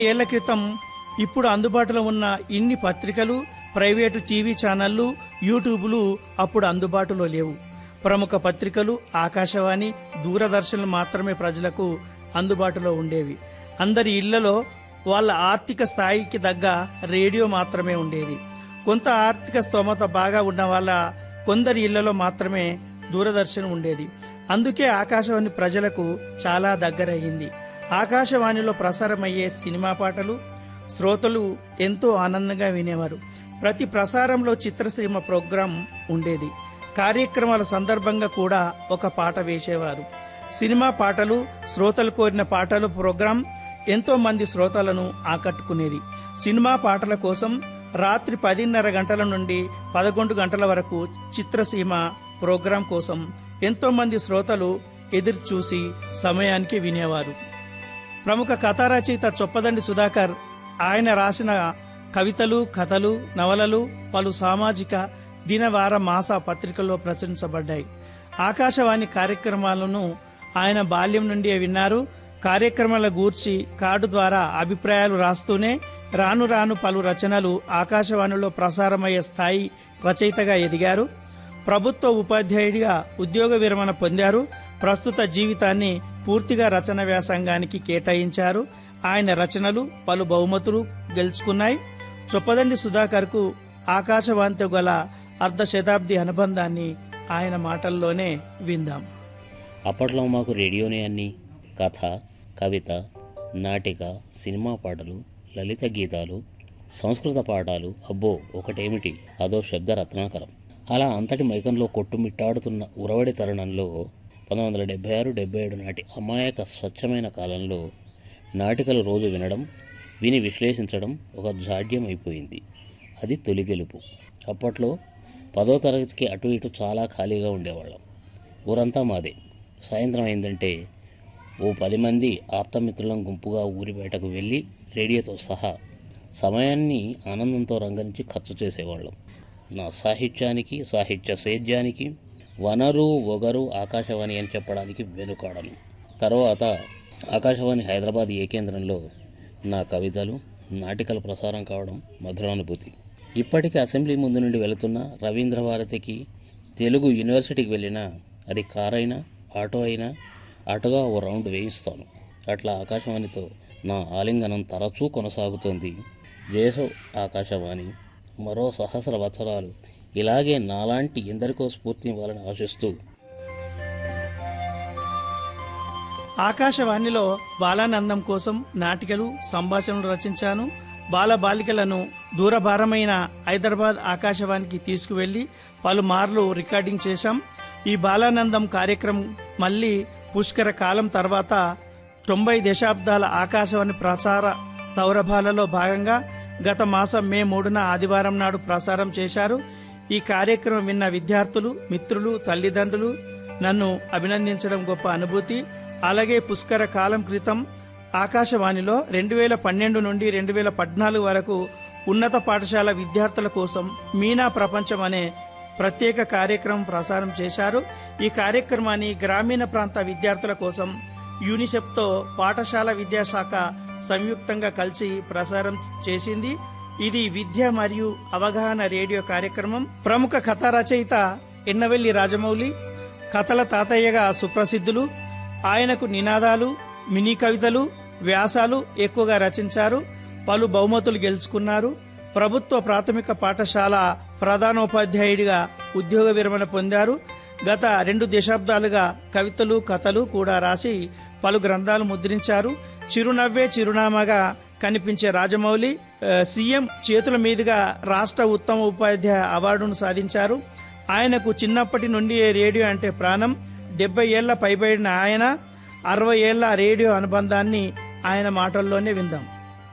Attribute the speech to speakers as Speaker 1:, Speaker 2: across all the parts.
Speaker 1: ఏళ్ల క్రితం ఇప్పుడు అందుబాటులో ఉన్న ఇన్ని పత్రికలు ప్రైవేటు టీవీ ఛానళ్లు యూట్యూబ్లు అప్పుడు అందుబాటులో లేవు ప్రముఖ పత్రికలు ఆకాశవాణి దూరదర్శన్లు మాత్రమే ప్రజలకు అందుబాటులో ఉండేవి అందరి ఇళ్లలో వాళ్ళ ఆర్థిక స్థాయికి తగ్గ రేడియో మాత్రమే ఉండేది కొంత ఆర్థిక స్తోమత బాగా ఉన్న వాళ్ళ కొందరి ఇళ్లలో మాత్రమే దూరదర్శన్ ఉండేది అందుకే ఆకాశవాణి ప్రజలకు చాలా దగ్గరయ్యింది ఆకాశవాణిలో ప్రసారమయ్యే సినిమా పాటలు శ్రోతలు ఎంతో ఆనందంగా వినేవారు ప్రతి ప్రసారంలో చిత్రసీమ ప్రోగ్రాం ఉండేది కార్యక్రమాల సందర్భంగా కూడా ఒక పాట వేసేవారు సినిమా పాటలు శ్రోతలు కోరిన పాటలు ప్రోగ్రాం ఎంతో మంది శ్రోతలను ఆకట్టుకునేది సినిమా పాటల కోసం రాత్రి పదిన్నర గంటల నుండి పదకొండు గంటల వరకు చిత్రసీమ ప్రోగ్రాం కోసం ఎంతో మంది శ్రోతలు ఎదురు చూసి సమయానికి వినేవారు ప్రముఖ కథా రచయిత చొప్పదండి సుధాకర్ ఆయన రాసిన కవితలు కథలు నవలలు పలు సామాజిక దినవార మాస పత్రికల్లో ప్రచురించబడ్డాయి ఆకాశవాణి కార్యక్రమాలను ఆయన బాల్యం నుండి విన్నారు కార్యక్రమాల గూర్చి కార్డు ద్వారా అభిప్రాయాలు రాస్తూనే రాను రాను పలు రచనలు ఆకాశవాణిలో ప్రసారమయ్యే స్థాయి రచయితగా ఎదిగారు ప్రభుత్వ ఉపాధ్యాయుడిగా ఉద్యోగ విరమణ పొందారు ప్రస్తుత జీవితాన్ని పూర్తిగా రచన వ్యాసంగానికి కేటాయించారు ఆయన రచనలు పలు బహుమతులు గెలుచుకున్నాయి చొప్పదండి సుధాకర్కు ఆకాశవాణితో గల అర్ధ శతాబ్ది అనుబంధాన్ని ఆయన మాటల్లోనే విందాం
Speaker 2: అప్పట్లో మాకు రేడియోనే అన్ని కథ కవిత నాటిక సినిమా పాటలు లలిత గీతాలు సంస్కృత పాఠాలు అబ్బో ఒకటేమిటి అదో శబ్ద రత్నాకరం అలా అంతటి మైకంలో కొట్టుమిట్టాడుతున్న ఉరవడి తరుణంలో పంతొమ్మిది వందల డెబ్బై ఆరు డెబ్బై ఏడు నాటి అమాయక స్వచ్ఛమైన కాలంలో నాటికలు రోజు వినడం విని విశ్లేషించడం ఒక జాడ్యం అయిపోయింది అది తొలి గెలుపు అప్పట్లో పదో తరగతికి అటు ఇటు చాలా ఖాళీగా ఉండేవాళ్ళం ఊరంతా మాదే సాయంత్రం అయిందంటే ఓ పది మంది ఆప్తమిత్రులం గుంపుగా ఊరి బయటకు వెళ్ళి రేడియోతో సహా సమయాన్ని ఆనందంతో రంగరించి ఖర్చు చేసేవాళ్ళం నా సాహిత్యానికి సాహిత్య సేద్యానికి వనరు ఒగరు ఆకాశవాణి అని చెప్పడానికి వెనుకాడను తర్వాత ఆకాశవాణి హైదరాబాద్ ఏ కేంద్రంలో నా కవితలు నాటికలు ప్రసారం కావడం మధురానుభూతి ఇప్పటికీ అసెంబ్లీ ముందు నుండి వెళుతున్న రవీంద్ర భారతికి తెలుగు యూనివర్సిటీకి వెళ్ళినా అది కార్ అయినా ఆటో అయినా అటుగా ఓ రౌండ్ వేయిస్తాను అట్లా ఆకాశవాణితో నా ఆలింగనం తరచూ కొనసాగుతోంది జయసో ఆకాశవాణి మరో సహస్ర వత్సరాలు ఇలాగే నాలాంటి ఎందరికో స్ఫూర్తినివ్వాలని ఆశిస్తూ
Speaker 1: ఆకాశవాణిలో బాలానందం కోసం నాటికలు సంభాషణలు రచించాను బాల బాలికలను దూరభారమైన హైదరాబాద్ ఆకాశవాణికి తీసుకువెళ్లి పలుమార్లు రికార్డింగ్ చేశాం ఈ బాలానందం కార్యక్రమం మళ్ళీ పుష్కర కాలం తర్వాత తొంభై దశాబ్దాల ఆకాశవాణి ప్రసార సౌరభాలలో భాగంగా గత మాసం మే మూడున ఆదివారం నాడు ప్రసారం చేశారు ఈ కార్యక్రమం విన్న విద్యార్థులు మిత్రులు తల్లిదండ్రులు నన్ను అభినందించడం గొప్ప అనుభూతి అలాగే పుష్కర కాలం క్రితం ఆకాశవాణిలో రెండు వేల పన్నెండు నుండి రెండు వేల పద్నాలుగు వరకు ఉన్నత పాఠశాల విద్యార్థుల కోసం మీనా ప్రపంచం అనే ప్రత్యేక కార్యక్రమం ప్రసారం చేశారు ఈ కార్యక్రమాన్ని గ్రామీణ ప్రాంత విద్యార్థుల కోసం యూనిసెఫ్తో పాఠశాల విద్యాశాఖ సంయుక్తంగా కలిసి ప్రసారం చేసింది ఇది విద్య మరియు అవగాహన రేడియో కార్యక్రమం ప్రముఖ కథా రచయిత ఎన్నవెల్లి రాజమౌళి కథల తాతయ్యగా సుప్రసిద్ధులు ఆయనకు నినాదాలు మినీ కవితలు వ్యాసాలు ఎక్కువగా రచించారు పలు బహుమతులు గెలుచుకున్నారు ప్రభుత్వ ప్రాథమిక పాఠశాల ప్రధానోపాధ్యాయుడిగా ఉద్యోగ విరమణ పొందారు గత రెండు దశాబ్దాలుగా కవితలు కథలు కూడా రాసి పలు గ్రంథాలు ముద్రించారు చిరునవ్వే చిరునామాగా కనిపించే రాజమౌళి ఆ, సీఎం చేతుల మీదుగా రాష్ట్ర ఉత్తమ ఉపాధ్యాయ అవార్డును సాధించారు ఆయనకు చిన్నప్పటి నుండి రేడియో అంటే ప్రాణం డెబ్బై ఏళ్ల పైబడిన ఆయన అరవై ఏళ్ల రేడియో అనుబంధాన్ని ఆయన మాటల్లోనే విందాం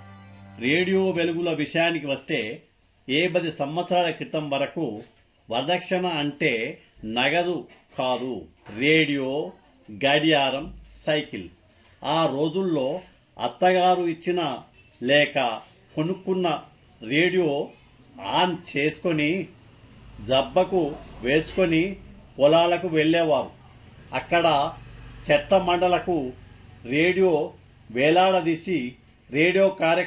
Speaker 3: రేడియో వెలుగుల విషయానికి వస్తే ఏ పది సంవత్సరాల క్రితం వరకు వరదక్షిణ అంటే నగదు కాదు రేడియో గడియారం సైకిల్ ఆ రోజుల్లో అత్తగారు ఇచ్చిన లేక కొనుక్కున్న రేడియో ఆన్ చేసుకొని జబ్బకు వేసుకొని పొలాలకు వెళ్ళేవారు అక్కడ చెట్ల మండలకు రేడియో వేలాడదీసి రేడియో కార్య